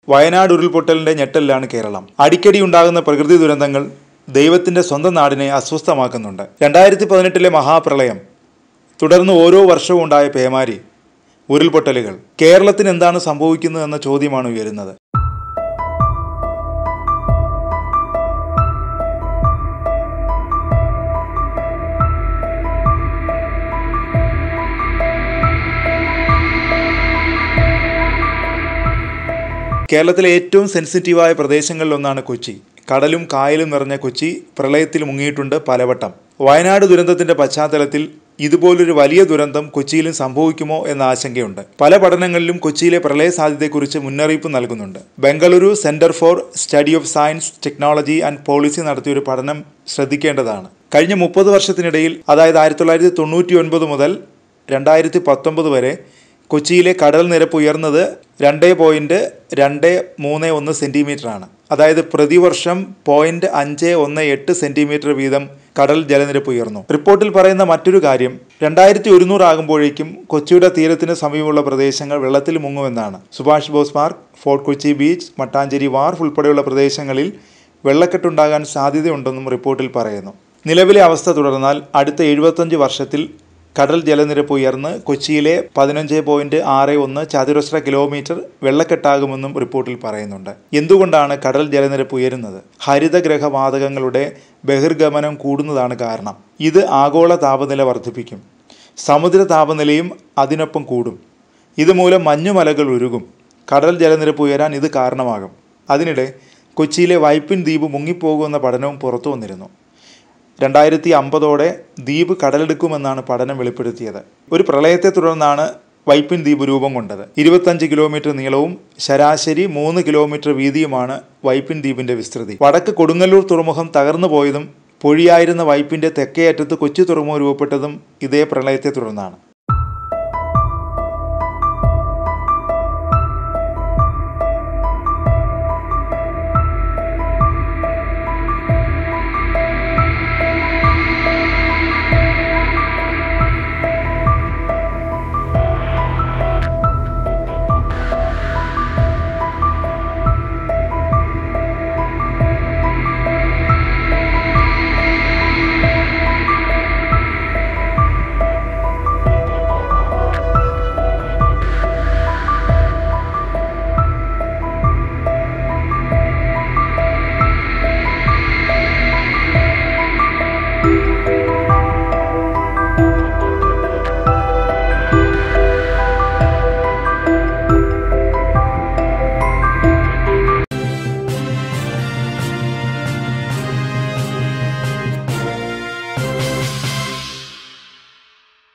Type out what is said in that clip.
വയനാട് ഉരുൾപൊട്ടലിന്റെ ഞെട്ടലിലാണ് കേരളം അടിക്കടി ഉണ്ടാകുന്ന പ്രകൃതി ദുരന്തങ്ങൾ ദൈവത്തിന്റെ സ്വന്തം നാടിനെ അസ്വസ്ഥമാക്കുന്നുണ്ട് രണ്ടായിരത്തി പതിനെട്ടിലെ മഹാപ്രളയം തുടർന്ന് ഓരോ വർഷവും ഉണ്ടായ പേമാരി ഉരുൾപൊട്ടലുകൾ കേരളത്തിന് എന്താണ് സംഭവിക്കുന്നത് എന്ന ചോദ്യമാണ് ഉയരുന്നത് കേരളത്തിലെ ഏറ്റവും സെൻസിറ്റീവായ പ്രദേശങ്ങളിലൊന്നാണ് കൊച്ചി കടലും കായലും നിറഞ്ഞ കൊച്ചി പ്രളയത്തിൽ മുങ്ങിയിട്ടുണ്ട് പലവട്ടം വയനാട് ദുരന്തത്തിന്റെ പശ്ചാത്തലത്തിൽ ഇതുപോലൊരു വലിയ ദുരന്തം കൊച്ചിയിലും സംഭവിക്കുമോ എന്ന ആശങ്കയുണ്ട് പല പഠനങ്ങളിലും കൊച്ചിയിലെ പ്രളയ സാധ്യതയെക്കുറിച്ച് മുന്നറിയിപ്പ് നൽകുന്നുണ്ട് Bengaluru centre for study of science technology and policy നടത്തിയൊരു പഠനം ശ്രദ്ധിക്കേണ്ടതാണ് കഴിഞ്ഞ മുപ്പത് വർഷത്തിനിടയിൽ അതായത് ആയിരത്തി തൊള്ളായിരത്തി തൊണ്ണൂറ്റി ഒൻപത് മുതൽ രണ്ടായിരത്തി പത്തൊമ്പത് വരെ കൊച്ചിയിലെ കടൽ നിരപ്പ് ഉയർന്നത് രണ്ട് പോയിന്റ് രണ്ട് മൂന്ന് ഒന്ന് സെന്റിമീറ്റർ ആണ് അതായത് പ്രതിവർഷം പോയിന്റ് അഞ്ച് ഒന്ന് എട്ട് സെന്റിമീറ്റർ വീതം കടൽ ജലനിരപ്പ് ഉയർന്നു റിപ്പോർട്ടിൽ പറയുന്ന മറ്റൊരു കാര്യം രണ്ടായിരത്തി ഒരുന്നൂറ് ആകുമ്പോഴേക്കും കൊച്ചിയുടെ തീരത്തിന് സമീപമുള്ള പ്രദേശങ്ങൾ വെള്ളത്തിൽ മുങ്ങുമെന്നാണ് Subhash Bose park fort Kochi beach Mattancherry wharf ഉൾപ്പെടെയുള്ള പ്രദേശങ്ങളിൽ വെള്ളക്കെട്ടുണ്ടാകാൻ സാധ്യതയുണ്ടെന്നും റിപ്പോർട്ടിൽ പറയുന്നു നിലവിലെ അവസ്ഥ തുടർന്നാൽ അടുത്ത എഴുപത്തഞ്ച് വർഷത്തിൽ കടൽ ജലനിരപ്പ് ഉയർന്ന് കൊച്ചിയിലെ പതിനഞ്ച് പോയിന്റ് ആറ് ഒന്ന് ചതുരശ്ര കിലോമീറ്റർ വെള്ളക്കെട്ടാകുമെന്നും റിപ്പോർട്ടിൽ പറയുന്നുണ്ട് എന്തുകൊണ്ടാണ് കടൽ ജലനിരപ്പ് ഉയരുന്നത് ഹരിതഗ്രഹ വാതകങ്ങളുടെ ബഹിർഗമനം കൂടുന്നതാണ് കാരണം ഇത് ആഗോള താപനില വർദ്ധിപ്പിക്കും സമുദ്ര താപനിലയും അതിനൊപ്പം കൂടും ഇതുമൂലം മഞ്ഞുമലകൾ ഉരുകും കടൽ ജലനിരപ്പ് ഉയരാൻ ഇത് കാരണമാകും അതിനിടെ കൊച്ചിയിലെ വൈപ്പിൻ ദ്വീപ് മുങ്ങിപ്പോകുമെന്ന പഠനവും പുറത്തു വന്നിരുന്നു രണ്ടായിരത്തി അമ്പതോടെ ദ്വീപ് കടലെടുക്കുമെന്നാണ് പഠനം വെളിപ്പെടുത്തിയത് ഒരു പ്രളയത്തെ തുടർന്നാണ് വൈപ്പിൻ ദ്വീപ് രൂപം കൊണ്ടത് ഇരുപത്തഞ്ച് കിലോമീറ്റർ നീളവും ശരാശരി മൂന്ന് കിലോമീറ്റർ വീതിയുമാണ് വൈപ്പിൻ ദ്വീപിന്റെ വിസ്തൃതി വടക്ക് കൊടുങ്ങല്ലൂർ തുറമുഖം തകർന്നു പോയതും പൊഴിയായിരുന്ന വൈപ്പിന്റെ തെക്കേ അറ്റത്ത് കൊച്ചി തുറമുഖം രൂപപ്പെട്ടതും ഇതേ പ്രളയത്തെ തുടർന്നാണ്